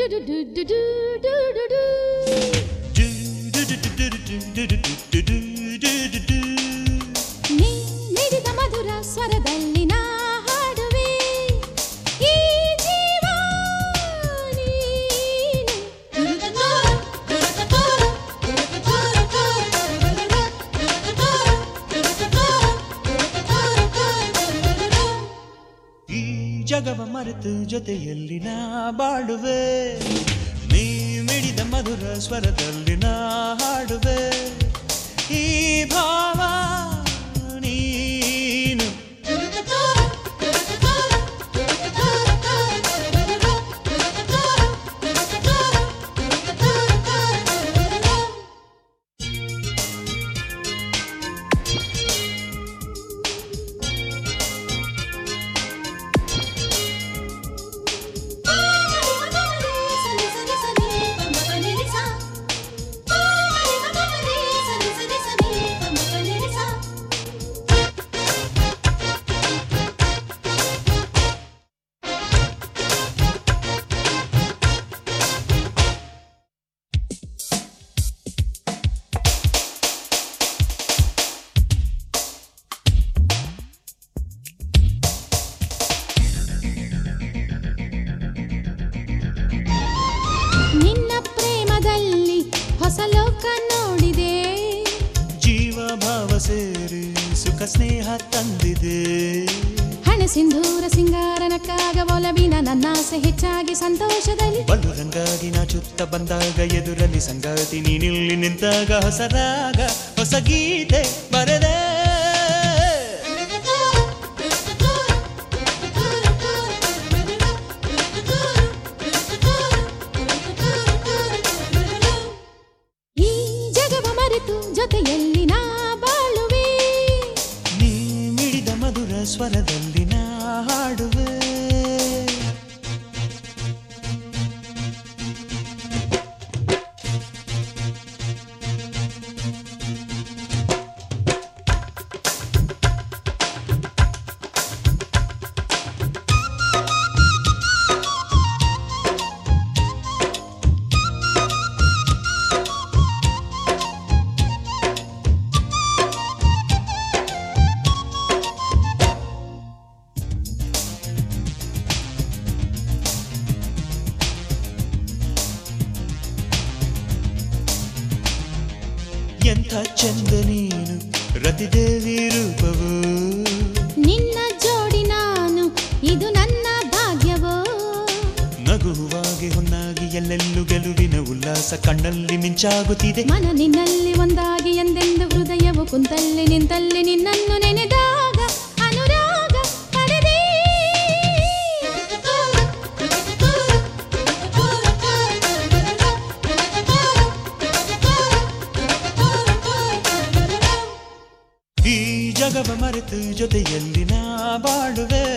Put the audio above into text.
ನೀ ನೀಡಿದ ಮಧುರ ಸ್ವರದಲ್ಲಿ ನಾ ಹಾಡುವೆ ಈ ಜೀವ ನೀನು. ಈ ಜಗವ ಮರೆತು ಜೊತೆಯಲ್ಲಿ ನಾ ಬಾಳುವೆ ನೀ ಮಿಡಿದ ಮಧುರ ಸ್ವರದಲ್ಲಿ ನಾ ಹಾಡುವೆ ಈ ಭಾವ ನೀನು ನಿನ್ನ ಪ್ರೇಮದಲ್ಲಿ ಹೊಸ ಲೋಕ ನೋಡಿದೆ ಜೀವ ಭಾವ ಸೇರಿ ಸುಖ ಸ್ನೇಹ ತಂದಿದೆ ಹಣ ಸಿಂಧೂರ ಸಿಂಗಾರನಕ್ಕಾಗ ಒಲವಿನ ನನ್ನಾಸೆ ಹೆಚ್ಚಾಗಿ ಸಂತೋಷದಲ್ಲಿ ಬಲು ರಂಗಾಗಿ ನಾ ಚುತ್ತ ಬಂದಾಗ ಎದುರಲ್ಲಿ ಸಂಗಾತಿ ನೀನಿಲ್ಲಿ ನಿಂತಾಗ ಹೊಸ ರಾಗ ಹೊಸ ಗೀತೆ ಬರೆದೆ ಈ ಜಗವ ಮರೆತು ಜೊತೆಯಲ್ಲಿ ನಾ ಬಾಳುವೆ ನೀ ಮಿಡಿದ ಮಧುರ ಸ್ವರದಲ್ಲಿ ನಾ ಹಾಡುವೆ ಎಂಥ ಚಂದ ನೀನು ರತಿದೇವಿ ರೂಪವು ನಿನ್ನ ಜೋಡಿ ನಾನು ಇದು ನನ್ನ ಭಾಗ್ಯವೋ ನಗುವಾಗಿ ಹೊನ್ನಾಗಿ ಎಲ್ಲೆಲ್ಲೂ ಗೆಲುವಿನ ಉಲ್ಲಾಸ ಕಣ್ಣಲ್ಲಿ ಮಿಂಚಾಗುತ್ತಿದೆ ಮನ ನಿನ್ನಲ್ಲಿ ಒಂದಾಗಿ ಎಂದೆಂದು ಹೃದಯವು ಕುಂತಲ್ಲಿ ನಿಂತಲ್ಲಿ ನಿನ್ನನ್ನು ನೆನೆದಾಗ ಅನುರಾಗ ಪಡೆದೆ ಈ ಜಗವ ಮರೆತು ಜೊತೆಯಲ್ಲಿ ನಾ ಬಾಳುವೆ